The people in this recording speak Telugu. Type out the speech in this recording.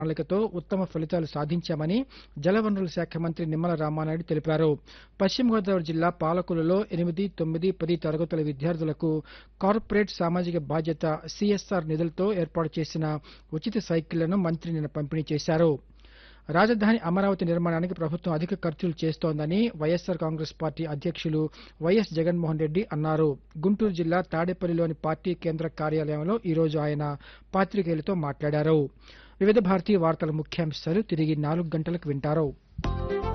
ప్రణాళికతో ఉత్తమ ఫలితాలు సాధించామని జలవనరుల శాఖ మంత్రి నిమ్మల రామానాయుడు తెలిపారు పశ్చిమ గోదావరి జిల్లా పాలకులలో ఎనిమిది తొమ్మిది పది తరగతుల విద్యార్థులకు కార్పొరేట్ సామాజిక బాధ్యత సిఎస్ఆర్ నిధులతో ఏర్పాటు చేసిన ఉచిత సైకిళ్లను మంత్రి నిన్న పంపిణీ చేశారు రాజధాని అమరావతి నిర్మాణానికి ప్రభుత్వం అధిక ఖర్చులు చేస్తోందని వైఎస్సార్ కాంగ్రెస్ పార్టీ అధ్యక్షులు వైఎస్ జగన్మోహన్ రెడ్డి అన్నారు గుంటూరు జిల్లా తాడేపల్లిలోని పార్టీ కేంద్ర కార్యాలయంలో ఈరోజు ఆయన పాత్రికేయులతో మాట్లాడారు వివిధ భారతీయ వార్తల ముఖ్యాంశాలు తిరిగి నాలుగు గంటలకు వింటారు